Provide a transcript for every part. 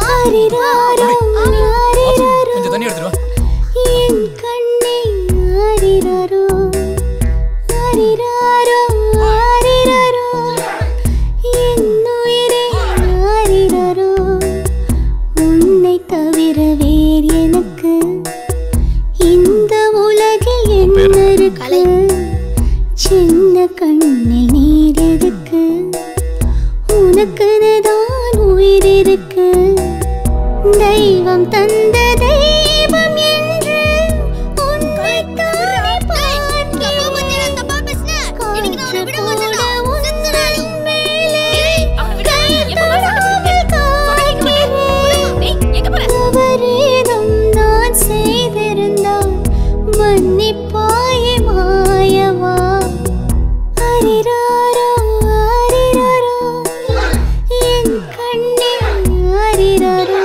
ஆரிராரோ, ஆரிராரோ, கொஞ்சம் தண்ணி எடுத்துட்டு வா என் கண்ணே ஆரிராரோ, ஆரிராரோ, ஆரிராரோ, என் உயிரே ஆரிராரோ, உன்னை தவிர வேறு எனக்கு இந்த உலகில் என்ன இருக்கு சின்ன கண்ணில் நீர் எதுக்கு உனக்குன்னு தான் உயிர் இருக்கு தெய்வம் தந்த தெய்வம் என்று உன்னைத்தானே பார்க்கிறேன். காற்று கூட உந்தன் மேலே கைதொடாமல் காய்கிறேன். தவறேதும் நான் செய்திருந்தால் மன்னிப்பாயே மாயவா அரிராரோ அரிராரோ என் கண்ணே அரிராரோ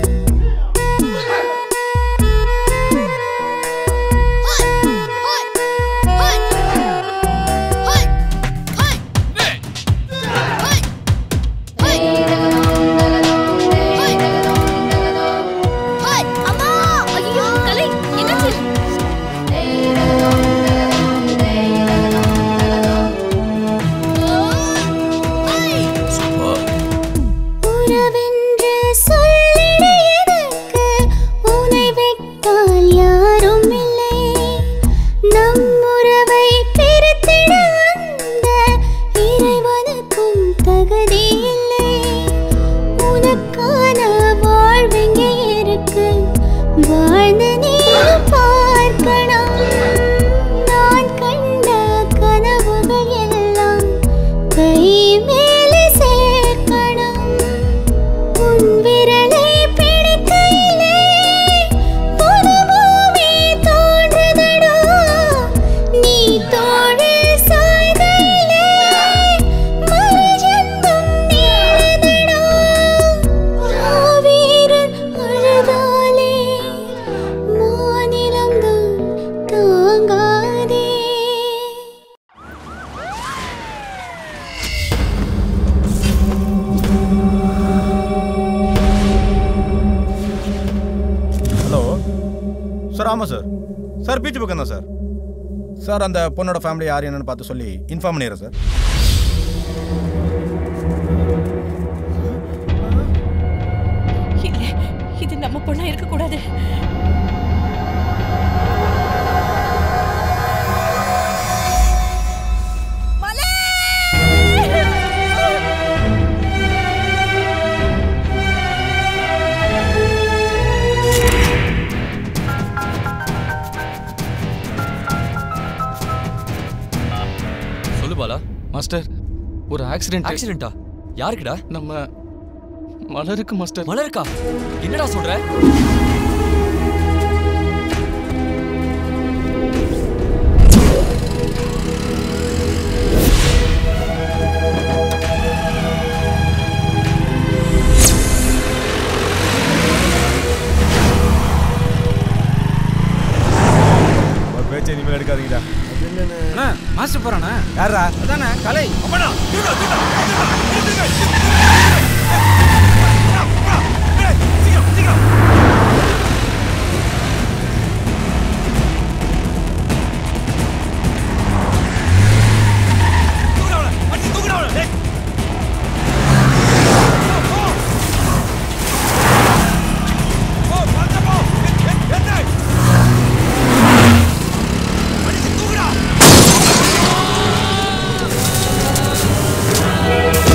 அம்மா ஐயோ கலை என்னாச்சு உறவென்று சொல்லிட எனக்கு உன்னை விட்டால் யாரும் இல்லை நம் உறவை பிரித்திட அந்த இறைவனுக்கும் தகுதி இல்லை உனக்கான வாழ்வெங்கே இருக்கு வாழ்ந்து நீ பார்க்கணும் நான் கண்ட கனவுகள் எல்லாம் கை மேலே சேர்க்கணும் உன் விரலை பிடிக்கையிலே புதுபூமி தோன்றுதடா நீ தோழில் சாய்கையிலே மறுஜென்மம் நீளுதடா ஆவீரன் அழுதாலே மாநிலம்தான் தாங்காதே ஹலோ சார் ஆமாம் சார் சார் பீச் பக்கம் தான் சார் சார் அந்த பொண்ணோட ஃபேமிலி யார் என்னன்னு பார்த்து சொல்லி இன்ஃபார்ம் பண்ணிடுறேன் சார் இல்ல இது நம்ம பொண்ணா இருக்க கூடாது சொல்லு பாலா மாஸ்டர் ஒரு ஆக்சிடென்ட் ஆக்சிடென்ட்டா யாருக்குடா நம்ம மலருக்கு மாஸ்டர் மலருக்கா என்னடா சொல்ற ஒரு பேச்சு இனிமேல் எடுக்காதீங்கடா அண்ணா மாஸ்டர் போறானா யாரா அதானே கலை ஏய்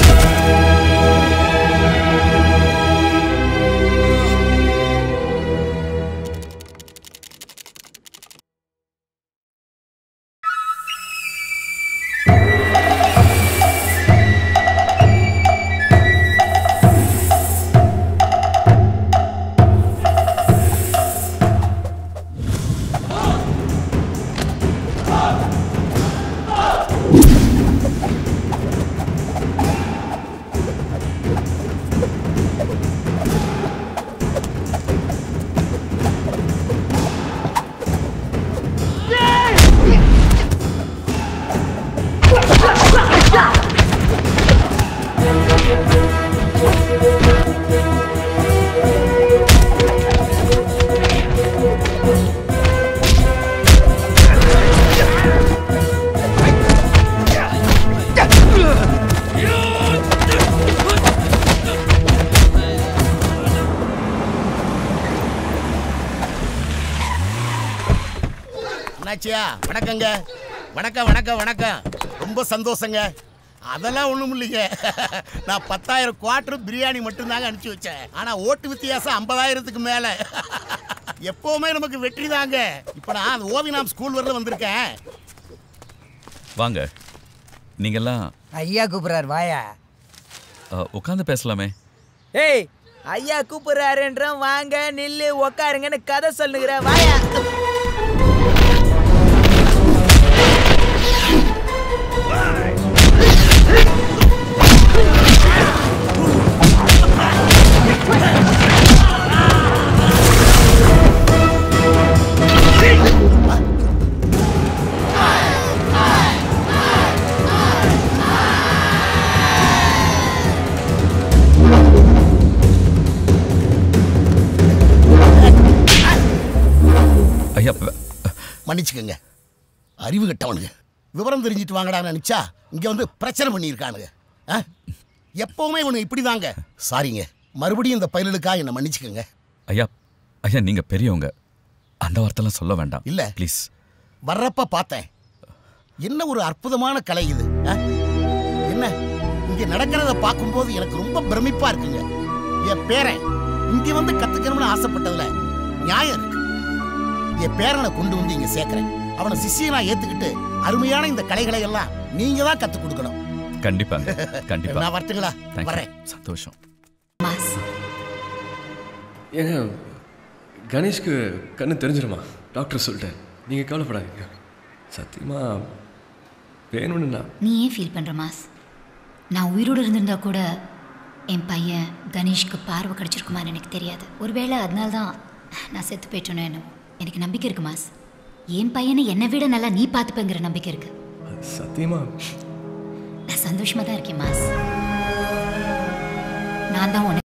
அண்ணாச்சியா வணக்கங்க வணக்கம் வணக்கம் வணக்கம் ரொம்ப சந்தோஷங்க அதெல்லாம் ஒண்ணும் இல்லைங்க நான் பத்தாயிரம் குவார்டர் பிரியாணி மட்டும்தாங்க அனுப்பிச்சு வச்சேன் ஆனா ஓட்டு வித்தியாசம் ஐம்பதாயிரத்துக்கு மேல எப்பவுமே நமக்கு வெற்றி தாங்க இப்ப நான் அந்த ஓவினாம் ஸ்கூல் வரல வந்திருக்கேன் வாங்க நீங்கெல்லாம் ஐயா கூப்பிடுறாரு வாயா உட்காந்து பேசலாமே ஏய் ஐயா கூப்பிடுறாருன்றோம் வாங்க நில்லு உக்காருங்கன்னு கதை சொல்லுகிற வாயா ஐயா மன்னிச்சுக்கோங்க அறிவு கட்டவனுங்க விவரம் தெரிஞ்சிட்டு வாங்கடான்னு நினைச்சா இங்க வந்து பிரச்சனை பண்ணியிருக்கானுங்க ஆ? எப்பவுமே இவனுங்க இப்படிதாங்க சாரிங்க மறுபடியும் இந்த பயிலுக்காக என்னை மன்னிச்சுக்கோங்க ஐயா ஐயா நீங்க பெரியவங்க அந்த வார்த்தைலாம் சொல்ல வேண்டாம் இல்ல. ப்ளீஸ் வர்றப்ப பார்த்தேன் என்ன ஒரு அற்புதமான கலை இது ஆ? என்ன இங்க நடக்கிறத பார்க்கும்போது எனக்கு ரொம்ப பிரமிப்பா இருக்குங்க என் பேரன் இங்க வந்து கத்துக்கணும்னு ஆசைப்பட்டதுல நியாயம் இருக்கு என் பேரனை கொண்டு வந்து இங்க சேர்க்கிறேன் அவனை சிஷியனா ஏத்துக்கிட்டு அருமையான இந்த கலைகளை எல்லாம் நீங்க தான் கத்து கொடுக்கணும் கண்டிப்பாங்க கண்டிப்பா நான் வரட்டுங்களா Thank you. வரேன் சந்தோஷம் ஏங்க கணேஷ்க்கு கண்ணு தெரிஞ்சிருமா டாக்டர் சொல்லிட்டேன் நீங்கள் கவலைப்படாதீங்க சத்தியமாக வேணும்னு நான் நீ ஏன் ஃபீல் பண்ணுற மாஸ் நான் உயிரோடு இருந்திருந்தா கூட என் பையன் கணேஷ்க்கு பார்வை கிடச்சிருக்குமான்னு எனக்கு தெரியாது ஒருவேளை அதனால தான் நான் செத்து போயிட்டேனோ என்னவோ எனக்கு நம்பிக்கை இருக்கு மாஸ் என் பையனை என்னை விட நல்லா நீ பார்த்துப்பேங்கிற நம்பிக்கை இருக்கு சத்தியமாக நான் சந்தோஷமாக தான் இருக்கேன் மாஸ் நான் தான் உனக்கு